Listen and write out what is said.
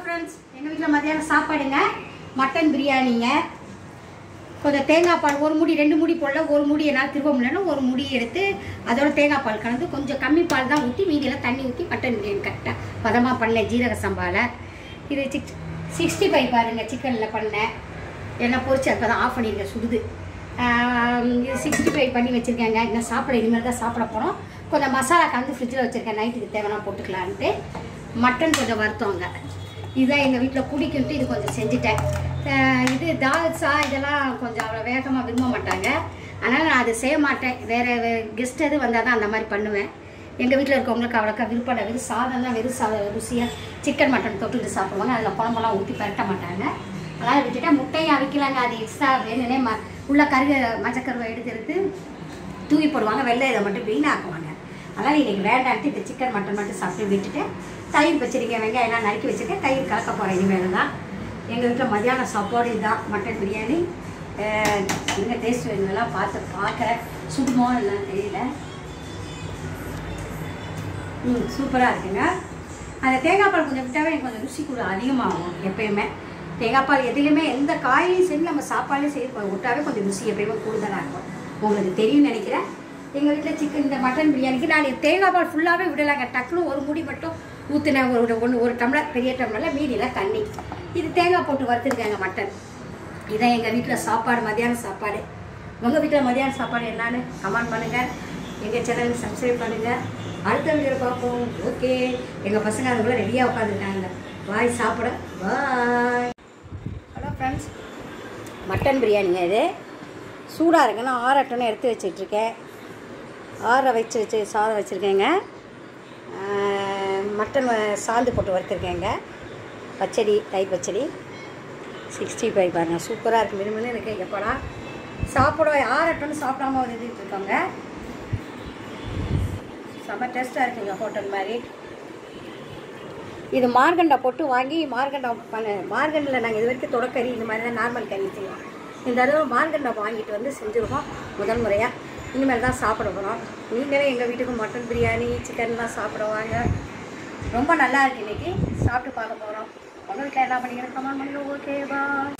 friends எங்கள் வீட்டில் மதியானம் சாப்பாடுங்க மட்டன் பிரியாணிங்க கொஞ்சம் தேங்காய் பால் ஒரு முடி ரெண்டு முடி போடல ஒரு முடி என்னால் திரும்ப முடியலன்னா ஒரு முடி எடுத்து அதோட தேங்காய் பால் கலந்து கொஞ்சம் கம்மி பால் தான் ஊற்றி மீதியெல்லாம் தண்ணி ஊற்றி மட்டன் பிரியாணி கரெக்டாக பதமாக பண்ணேன் ஜீரக சம்பாவில் இது சிக்ஸ் சிக்ஸ்டி ஃபைவ் பாருங்க சிக்கனில் பண்ணேன் எண்ணெய் பொரிச்சு அப்போ தான் ஆஃப் பண்ணியிருக்கேன் சுடுது ஆம், இது சிக்ஸ்டி ஃபைவ் பண்ணி வச்சுருக்கேங்க இன்னும் சாப்பிட இனிமேல் தான் சாப்பிட போகிறோம் கொஞ்சம் மசாலா கலந்து ஃப்ரிட்ஜில் வச்சுருக்கேன் நைட்டுக்கு தேவைன்னா போட்டுக்கலான்ட்டு மட்டன் கொஞ்சம் வறுத்தோங்க இதுதான் எங்கள் வீட்டில் பிடிக்குன்ட்டு இது கொஞ்சம் செஞ்சுட்டேன் அஹ் இது தால்சா இதெல்லாம் கொஞ்சம் அவ்வளோ வேகமாக விரும்ப மாட்டாங்க அதனால் நான் அதை செய்ய மாட்டேன் வேறு கெஸ்ட் எது வந்தால் தான் அந்த மாதிரி பண்ணுவேன் எங்கள் வீட்டில் இருக்கவங்களுக்கு அவ்வளோக்கா விருப்பம் இல்லை வெறும் சாதம் தான் வெறும் சாதம் ருசியாக சிக்கன் மட்டன் தொட்டுட்டு சாப்பிடுவாங்க அதில் குழம்பெல்லாம் ஊற்றி பரட்ட மாட்டாங்க அதனால் விட்டுட்டா முட்டையும் அவிக்கலாங்க அது எக்ஸ்ட்ரா வேணுனே ம உள்ள கருக மஞ்சக்கருவை எடுத்து எடுத்து தூவி போடுவாங்க வெள்ளை இதை மட்டும் வீணாக்குவாங்க அதனால் இன்னைக்கு வேண்டான்ட்டு இந்த சிக்கன் மட்டன் மட்டும் சாப்பிட்டு விட்டுட்டு தயிர் வச்சிருக்கேன் வெங்காயம் எல்லாம் நறுக்கி வச்சுருக்கேன் தயிர் கலக்க போகிறேன் இனிமேல் தான் எங்கள் வீட்டில் மதியான சாப்பாடு இதுதான் மட்டன் பிரியாணி அஹ் எங்க டேஸ்ட் வேணுமெல்லாம் பார்த்து பார்க்குறேன் சுடுமோ இல்லைன்னு தெரியல ம் சூப்பராக இருக்குங்க அந்த தேங்காய் பால் கொஞ்சம் விட்டாவே எனக்கு கொஞ்சம் ருசி கூட அதிகமாகும் எப்பயுமே தேங்காய் பால் எதுலையுமே எந்த காயும் சரி நம்ம சாப்பாடுலையும் சரி கொஞ்சம் விட்டாவே கொஞ்சம் ருசி எப்பயுமே கூடுதலாக இருக்கும் உங்களுக்கு தெரியும்னு நினைக்கிறேன் எங்கள் வீட்டில் சிக்கன் இந்த மட்டன் பிரியாணிக்கு நான் தேங்காய் பால் ஃபுல்லாகவே விடலாங்க டக்குனு ஒரு முடி மட்டும் ஊற்றினேன் ஒரு ஒன்று ஒரு டம்ளர் பெரிய டம்ளரில் மீதியில் தண்ணி இது தேங்காய் போட்டு வறுத்துருக்காங்க மட்டன் இதான் எங்கள் வீட்டில் சாப்பாடு மதியான சாப்பாடு உங்கள் வீட்டில் மதியான சாப்பாடு என்னன்னு கமெண்ட் பண்ணுங்கள் எங்கள் சேனலுக்கு சப்ஸ்கிரைப் பண்ணுங்கள் அடுத்த வீடியோவில் பார்ப்போம் ஓகே எங்கள் பசங்க அதுக்குள்ளே ரெடியாக உட்காந்துருக்காங்க பாய் சாப்பிட பாய் ஹலோ ஃப்ரெண்ட்ஸ் மட்டன் பிரியாணிங்க இது சூடாக இருக்குன்னு ஆறட்டன்னு எடுத்து வச்சிட்ருக்கேன் ஆற வச்சு வச்சு சாதம் வச்சுருக்கேங்க மட்டன் வ- சாந்து போட்டு வறுத்துருக்கேங்க பச்சடி தயிர் பச்சடி சிக்ஸ்டி ஃபைவ் பாருங்கள் சூப்பராக இருக்குது மிருமினு இருக்கு எப்படா சாப்பிட ஆறட்டன்னு சாப்பிடாம ஒரு இது இருக்காங்க செம்ம டேஸ்ட்டாக இருக்குங்க ஹோட்டல் மாதிரி இது மார்கண்டா போட்டு வாங்கி மார்கண்டா பண்ண மார்கண்டில் நாங்கள் இது வரைக்கும் தொடக்கறி இந்த மாதிரி தான் நார்மல் கறி செய்வோம் இந்த தடவை மார்கண்டா வாங்கிட்டு வந்து செஞ்சுருக்கோம் முதல் முறையாக இனிமேல் தான் சாப்பிட போகிறோம் நீங்களே எங்கள் வீட்டுக்கு மட்டன் பிரியாணி சிக்கன்லாம் சாப்பிடுவாங்க ரொம்ப நல்லா இருக்கு இன்னைக்கு சாப்பிட்டு பார்க்க போகிறோம் உங்கள் வீட்டில் என்ன பண்ணிக்கிறேன் கமெண்ட் பண்ணுங்க ஓகே பா